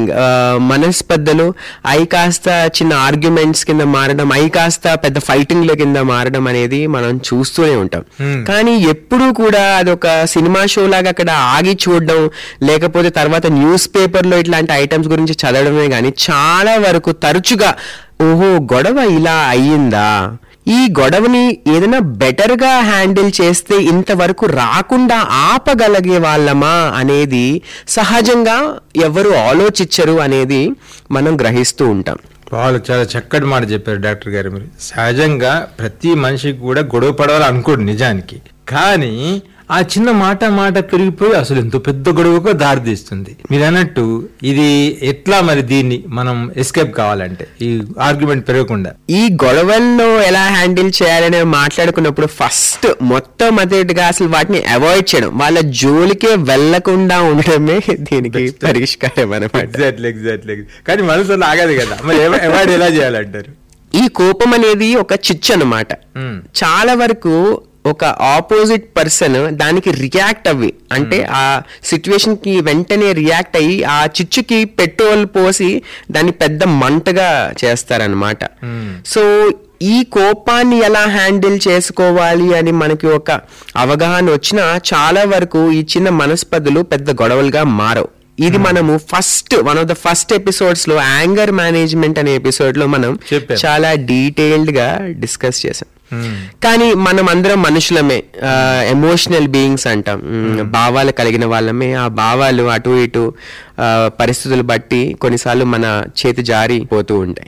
ఆ, మనస్పర్ధలు అవి కాస్త చిన్న ఆర్గ్యుమెంట్స్ కింద మారడం అవి కాస్త పెద్ద ఫైటింగ్ల కింద మారడం అనేది మనం చూస్తూనే ఉంటాం కానీ ఎప్పుడూ కూడా అదొక సినిమా షో లాగా అక్కడ ఆగి చూడడం లేకపోతే తర్వాత న్యూస్ పేపర్లో ఇట్లాంటి ఐటమ్స్ గురించి చదవడమే కానీ చాలా వరకు తరచుగా ఓహో గొడవ ఇలా అయ్యిందా ఈ గొడవని ఏదైనా బెటర్ గా హ్యాండిల్ చేస్తే ఇంతవరకు రాకుండా ఆపగలిగే వాళ్ళమా అనేది సహజంగా ఎవరు ఆలోచించరు అనేది మనం గ్రహిస్తూ ఉంటాం వాళ్ళు చాలా చక్కటి మాట చెప్పారు డాక్టర్ గారు మీరు సహజంగా ప్రతి మనిషికి కూడా గొడవ పడవాలి అనుకోడు నిజానికి కానీ ఆ చిన్న మాట మాట పెరిగిపోయి అసలు ఎంతో పెద్ద గొడవకు దారితీస్తుంది మీరు అన్నట్టు ఇది ఎట్లా మరి దీన్ని మనం ఎస్కేప్ కావాలంటే ఈ ఆర్గ్యుమెంట్ పెరగకుండా ఈ గొడవల్లో ఎలా హ్యాండిల్ చేయాలని మాట్లాడుకున్నప్పుడు ఫస్ట్ మొట్టమొదటిగా అసలు వాటిని అవాయిడ్ చేయడం వాళ్ళ జోలికే వెళ్లకుండా ఉండడమే దీనికి పరిష్కారం అనమాట ఎగ్జాక్ట్లీ ఎగ్జాక్ట్లీ కానీ మనసులో ఆగదు కదా మరి అవాయిడ్ ఎలా చేయాలంటారు ఈ కోపం అనేది ఒక చిచ్చు అనమాట మ్మ్. చాలా వరకు ఒక ఆపోజిట్ పర్సన్ దానికి రియాక్ట్ అవ్వి అంటే ఆ సిచ్యువేషన్ కి వెంటనే రియాక్ట్ అయ్యి ఆ చిచ్చుకి పెట్రోల్ పోసి దాన్ని పెద్ద మంటగా చేస్తారనమాట సో ఈ కోపాన్ని ఎలా హ్యాండిల్ చేసుకోవాలి అని మనకి ఒక అవగాహన వచ్చినా చాలా వరకు ఈ చిన్న మనస్పర్ధలు పెద్ద గొడవలుగా మారవు ఇది మనము first one of the first episodes లో యాంగర్ మేనేజ్మెంట్ అనే ఎపిసోడ్ లో మనం చెప్పారు. చాలా డీటెయిల్డ్ గా డిస్కస్ చేసాం కానీ మనం అందరం మనుషులమే ఎమోషనల్ బీయింగ్స్ అంటాం మ్, భావాలు కలిగిన వాళ్ళమే ఆ భావాలు అటు ఇటు ఆ, పరిస్థితులు బట్టి కొన్నిసార్లు మన చేతి జారి పోతూ ఉంటాయి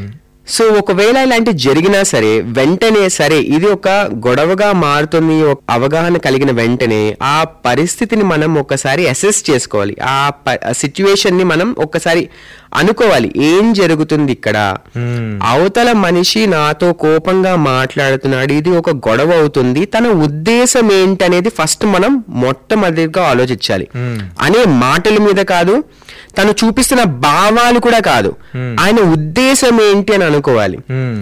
సో ఒకవేళ ఇలాంటి జరిగినా సరే వెంటనే సరే ఇది ఒక గొడవగా మారుతుంది ఒక అవగాహన కలిగిన వెంటనే ఆ పరిస్థితిని మనం ఒకసారి అసెస్ చేసుకోవాలి ఆ సిచ్యువేషన్ ని మనం ఒక్కసారి అనుకోవాలి ఏం జరుగుతుంది ఇక్కడ అవతల మనిషి నాతో కోపంగా మాట్లాడుతున్నాడు ఇది ఒక గొడవ అవుతుంది తన ఉద్దేశం ఏంటనేది ఫస్ట్ మనం మొట్టమొదటిగా ఆలోచించాలి అనే మాటల మీద కాదు తను చూపిస్తున్న భావాలు కూడా కాదు ఆయన ఉద్దేశం ఏంటి అని అనుకోవాలి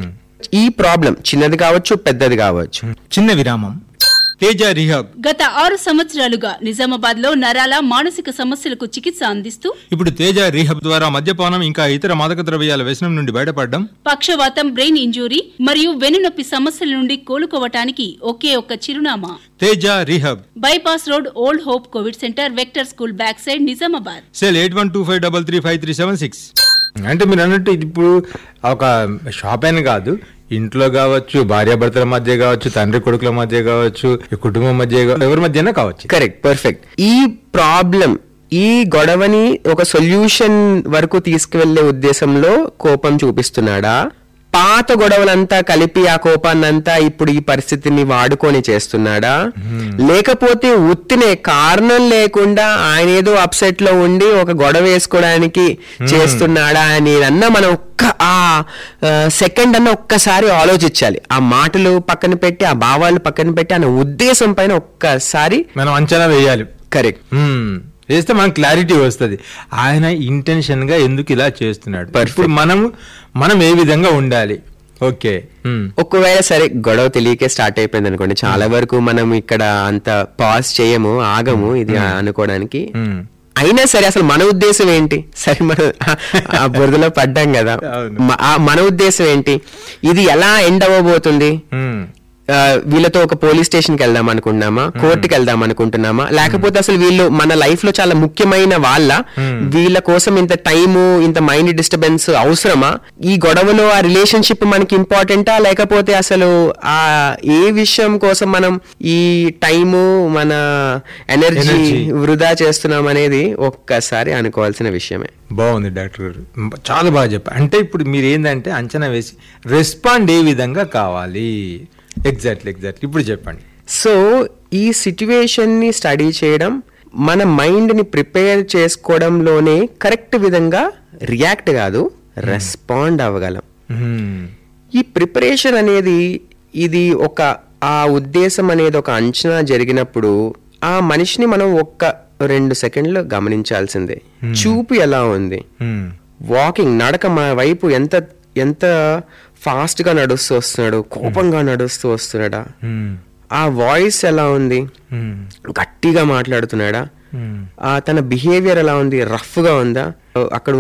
ఈ ప్రాబ్లం చిన్నది కావచ్చు పెద్దది కావచ్చు చిన్న విరామం తేజ రిహాబ్ గత ఆరు సంవత్సరాలుగా నిజామాబాద్ లో నరాల మానసిక సమస్యలకు చికిత్స అందిస్తూ ఇప్పుడు తేజ రీహబ్ ద్వారా మద్యపానం ఇంకా ఇతర మాదక ద్రవ్యాల వ్యసనం నుండి బయటపడడం పక్షవాతం బ్రెయిన్ ఇంజూరీ మరియు వెన్నునొప్పి సమస్యల నుండి కోలుకోవటానికి ఒకే ఒక్క చిరునామా Teja rehab bypass road old hope COVID centre vector school back side Nizamabad cell eight one two five double three five three seven six అంటే మీరు అన్నట్టు ఇది ఇప్పుడు ఒక షాప్ అని కాదు ఇంట్లో కావచ్చు భార్యాభర్తల మధ్య కావచ్చు తండ్రి కొడుకుల మధ్య కావచ్చు ఈ కుటుంబం మధ్య కావచ్చు, ఎవరి మధ్యన కావచ్చు కరెక్ట్ పర్ఫెక్ట్ ఈ ప్రాబ్లం ఈ గొడవని ఒక సొల్యూషన్ వరకు తీసుకువెళ్లే ఉద్దేశంలో కోపం చూపిస్తున్నాడా పాత గొడవలంతా కలిపి ఆ కోపాన్నంతా ఇప్పుడు ఈ పరిస్థితిని వాడుకొని చేస్తున్నాడా లేకపోతే ఉత్తినే కారణం లేకుండా ఆయన ఏదో అప్సెట్ లో ఉండి ఒక గొడవ వేసుకోవడానికి చేస్తున్నాడా అని అన్న మనం ఒక్క ఆ సెకండ్ అన్న ఒక్కసారి ఆలోచించాలి ఆ మాటలు పక్కన పెట్టి ఆ భావాలు పక్కన పెట్టి ఆయన ఉద్దేశం పైన ఒక్కసారి మనం అంచనా వేయాలి కరెక్ట్ మ్మ్. వేస్తే మనకు క్లారిటీ వస్తుంది ఆయన ఇంటెన్షన్ గా ఎందుకు ఇలా చేస్తున్నాడు ఇప్పుడు మనం మనం ఏ విధంగా ఉండాలి ఓకే మ్మ్. ఒకవేళ సరే గొడవ తెలియకే స్టార్ట్ అయిపోయింది అనుకోండి చాలా వరకు మనం ఇక్కడ అంత పాజ్ చేయము ఆగము ఇది అనుకోవడానికి మ్మ్. అయినా సరే అసలు మన ఉద్దేశం ఏంటి సరే మనం ఆ- ఆ బురదలో పడ్డాం కదా అవును. మ- ఆ మన ఉద్దేశం ఏంటి ఇది ఎలా ఎండ్ అవ్వబోతుంది మ్మ్. ఆ, వీళ్ళతో ఒక పోలీస్ స్టేషన్ కి వెళ్దాం అనుకుంటున్నామా కోర్టుకి వెళ్దాం అనుకుంటున్నామా లేకపోతే అసలు వీళ్ళు మన లైఫ్ లో చాలా ముఖ్యమైన వాళ్ళ వీళ్ళ కోసం ఇంత టైము ఇంత మైండ్ డిస్టర్బెన్స్ అవసరమా ఈ గొడవలో ఆ రిలేషన్షిప్ మనకి ఇంపార్టెంటా లేకపోతే అసలు ఆ ఏ విషయం కోసం మనం ఈ టైము మన ఎనర్జీ Energy. వృధా చేస్తున్నాం అనేది ఒక్కసారి అనుకోవాల్సిన విషయమే బాగుంది డాక్టర్ గారు మ్, చాలా బాగా చెప్పారు అంటే ఇప్పుడు మీరు ఏంటంటే అంచనా వేసి రెస్పాండ్ ఏ విధంగా కావాలి ఎగ్జాక్ట్లీ ఎగ్జాక్ట్లీ ఇప్పుడు చెప్పండి సో ఈ సిచ్యువేషన్ ని స్టడీ చేయడం మన మైండ్ ని ప్రిపేర్ చేసుకోవడంలోనే కరెక్ట్ విధంగా రియాక్ట్ కాదు రెస్పాండ్ అవ్వగలం మ్మ్. ఈ ప్రిపరేషన్ అనేది ఇది ఒక ఆ ఉద్దేశం అనేది ఒక అంచనా జరిగినప్పుడు ఆ మనిషిని మనం ఒక్క రెండు సెకండ్లు గమనించాల్సిందే చూపు ఎలా ఉంది మ్మ్. వాకింగ్ నడక మన వైపు ఎంత ఎంత ఫాస్ట్ గా నడుస్తూ వస్తున్నాడు కోపంగా నడుస్తూ వస్తున్నాడా మ్మ్. ఆ వాయిస్ ఎలా ఉంది మ్మ్. గట్టిగా మాట్లాడుతున్నాడా మ్మ్. ఆ తన బిహేవియర్ ఎలా ఉంది రఫ్ గా ఉందా అక్కడ